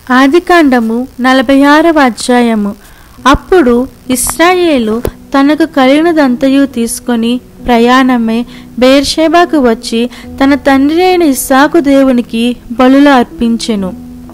ఆదికాండము నలభై ఆరవ అధ్యాయము అప్పుడు ఇస్రాయేలు తనకు కలిగినదంతయు తీసుకొని ప్రయాణమై బేర్షేబాకు వచ్చి తన తండ్రి అయిన ఇస్సాకు దేవునికి బలులు అర్పించెను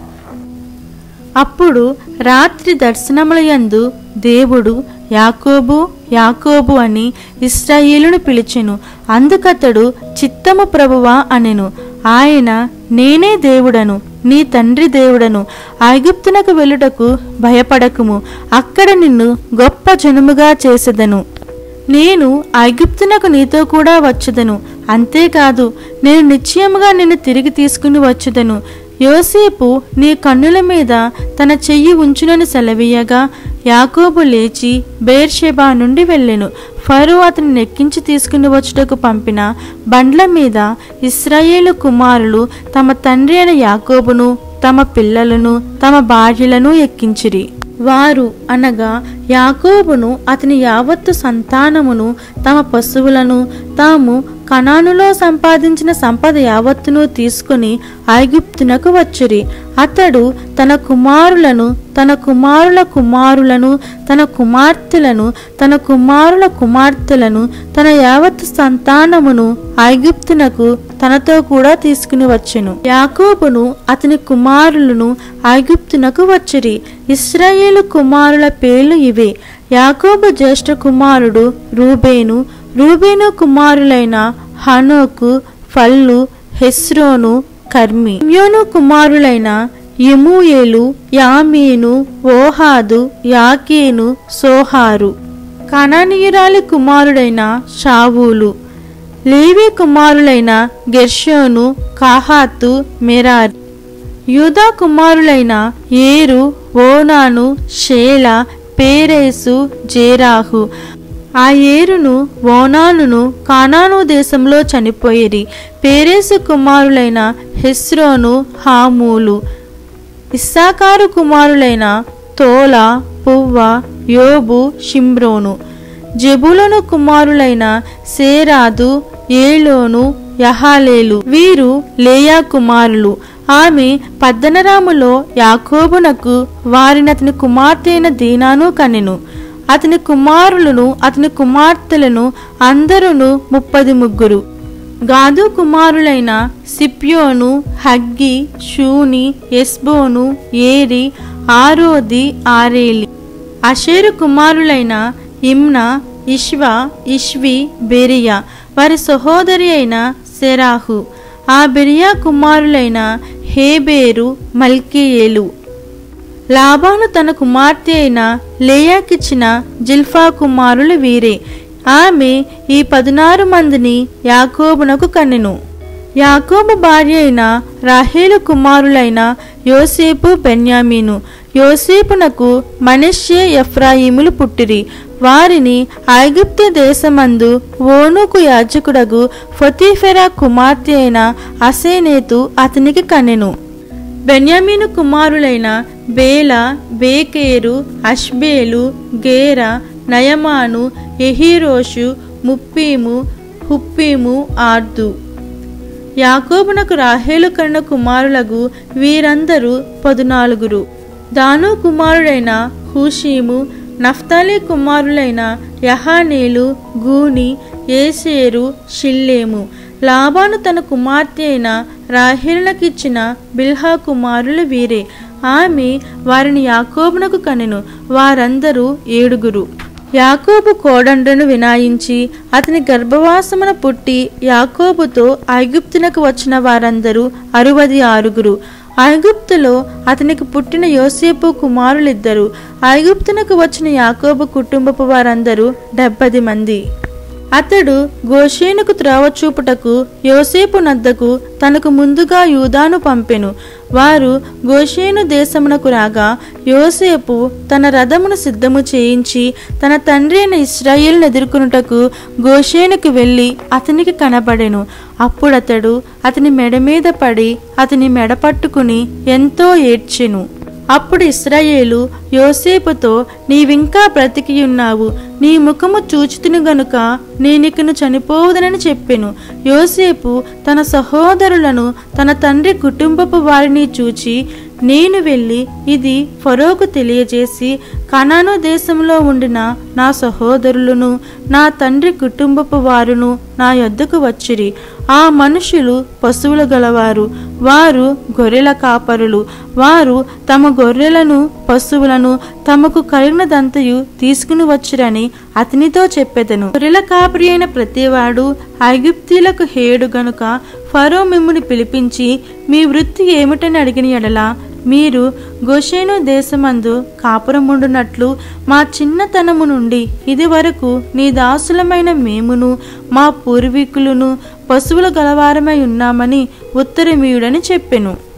అప్పుడు రాత్రి దర్శనములయందు దేవుడు యాకోబు యాకోబు అని ఇస్రాయేలును పిలిచెను అందుకతడు చిత్తము ప్రభువా అనెను ఆయన నేనే దేవుడను నీ తండ్రి దేవుడను ఐగుప్తునకు వెళ్ళుటకు భయపడకుము అక్కడ నిన్ను గొప్ప జనముగా చేసెదను నేను ఐగుప్తునకు నీతో కూడా వచ్చుదను అంతేకాదు నేను నిశ్చయముగా నిన్ను తిరిగి తీసుకుని వచ్చుదను యోసేపు నీ కన్నుల మీద తన చెయ్యి ఉంచునని సెలవీయగా యాకోబు లేచి బేర్షెబా నుండి వెళ్ళెను ఫరో అతని నెక్కించి తీసుకుని వచ్చుటకు పంపిన బండ్ల మీద ఇస్రాయేలు కుమారులు తమ తండ్రి అయిన యాకోబును తమ పిల్లలను తమ భార్యలను ఎక్కించిరి వారు అనగా యాకోబును అతని యావత్తు సంతానమును తమ పశువులను తాము కణానులో సంపాదించిన సంపద యావత్తును తీసుకుని ఐగుప్తునకు వచ్చిరి అతడు తన కుమారులను తన కుమారుల కుమారులను తన కుమార్తెలను తన కుమారుల కుమార్తెలను తన యావత్తు సంతానమును ఐగుప్తునకు తనతో కూడా తీసుకుని వచ్చెను యాకోబును అతని కుమారులను ఐగుప్తునకు వచ్చిరి ఇస్రాయేలు కుమారుల పేర్లు ఇవే యాకోబు జ్యేష్ఠ కుమారుడు రూబేను రూబేను కుమారులైన హనోకు ఫల్లు హెస్రోను కర్మి ఇమ్యోను కుమారులైన యమూయేలు యామీను ఓహాదు యాకేను సోహారు కనానీయురాలి కుమారుడైన షావూలు లేవి కుమారులైన గెర్షోను కాహాతు మెరారి యూదా కుమారులైన ఏరు ఓనాను షేల పేరేసు జేరాహు ఆ ఏరును ఓనానును కానాను దేశంలో చనిపోయేరి పేరేసు కుమారులైన హెస్రోను హామూలు ఇస్సాకారు కుమారులైన తోల పువ్వ యోబు షిమ్రోను జబులను కుమారులైన సేరాదు ఏలోను యహాలేలు వీరు లేయా కుమారులు ఆమె పద్దనరాములో యాకోబునకు వారిని అతని కుమార్తె అయిన దీనాను కనెను అతని కుమారులను అతని కుమార్తెలను అందరును ముప్పది ముగ్గురు గాదు కుమారులైన సిప్యోను హగ్గి షూని ఎస్బోను ఏరి ఆరోది ఆరేలి అషేరు కుమారులైన ఇమ్నా ఇష్వా ఇష్వి బెరియా వారి సహోదరి అయిన సెరాహు ఆ బెరియా కుమారులైన హేబేరు మల్కీయేలు లాబాను తన కుమార్తె అయిన లేయాకిచ్చిన జిల్ఫా కుమారులు వీరే ఆమె ఈ పదునారు మందిని యాకోబునకు కన్నెను యాకోబు భార్య అయిన రాహేలు కుమారులైన యోసేపు బెన్యామీను యోసేపునకు మనష్యే ఎఫ్రాయిములు పుట్టిరి వారిని ఐగుప్తు దేశమందు ఓనుకు యాజకుడగు ఫొతీఫెరా కుమార్తె అయిన అసేనేతు అతనికి కనెను బెన్యామీను కుమారులైన బేల బేకేరు అష్బేలు గేర నయమాను ఎహీరోషు ముప్పీము హుప్పీము ఆర్దు యాకోబునకు రాహేలు కన్న కుమారులకు వీరందరూ పదునాలుగురు దాను కుమారుడైన హూషీము నఫ్తాలి కుమారులైన యహానేలు గూని ఏసేరు షిల్లేము లాబాను తన కుమార్తె అయిన రాహేలునకిచ్చిన బిల్హా కుమారులు వీరే ఆమె వారిని యాకోబునకు కనెను వారందరూ ఏడుగురు యాకోబు కోడండ్రను వినాయించి అతని గర్భవాసమున పుట్టి యాకోబుతో ఐగుప్తునకు వచ్చిన వారందరూ అరువది ఆరుగురు ఐగుప్తులో అతనికి పుట్టిన యోసేపు కుమారులిద్దరు ఐగుప్తునకు వచ్చిన యాకోబు కుటుంబపు వారందరూ డెబ్బది మంది అతడు గోషేనుకు త్రోవ చూపుటకు యోసేపు నద్దకు తనకు ముందుగా యూదాను పంపెను వారు గోషేను దేశమునకు రాగా యోసేపు తన రథమును సిద్ధము చేయించి తన తండ్రి అయిన ఇస్రాయేల్ను ఎదుర్కొనుటకు గోషేనుకు వెళ్ళి అతనికి కనబడెను అప్పుడతడు అతని మెడ మీద పడి అతని మెడ పట్టుకుని ఎంతో ఏడ్చెను అప్పుడు ఇస్రాయేలు యోసేపుతో నీవింకా బ్రతికియున్నావు నీ ముఖము చూచుతును గనుక నేనికను చనిపోవుదనని చెప్పెను యోసేపు తన సహోదరులను తన తండ్రి కుటుంబపు వారిని చూచి నేను వెళ్ళి ఇది ఫరోకు తెలియజేసి కనాను దేశంలో ఉండిన నా సహోదరులను నా తండ్రి కుటుంబపు వారును నా యొద్దకు వచ్చిరి ఆ మనుషులు పశువులు గలవారు వారు గొర్రెల కాపరులు వారు తమ గొర్రెలను పశువులను తమకు కలిగినదంతయు తీసుకుని వచ్చిరని అతనితో చెప్పెదను గొర్రెల కాపరి అయిన ప్రతివాడు ఐగుప్తీలకు హేడు గనుక ఫరో మిమ్ముని పిలిపించి మీ వృత్తి ఏమిటని అడిగిన ఎడల మీరు గోషేను దేశమందు కాపురముండునట్లు మా చిన్నతనము నుండి ఇది వరకు నీ దాసులమైన మేమును మా పూర్వీకులను పశువుల గలవారమై ఉన్నామని ఉత్తరమీయుడని చెప్పెను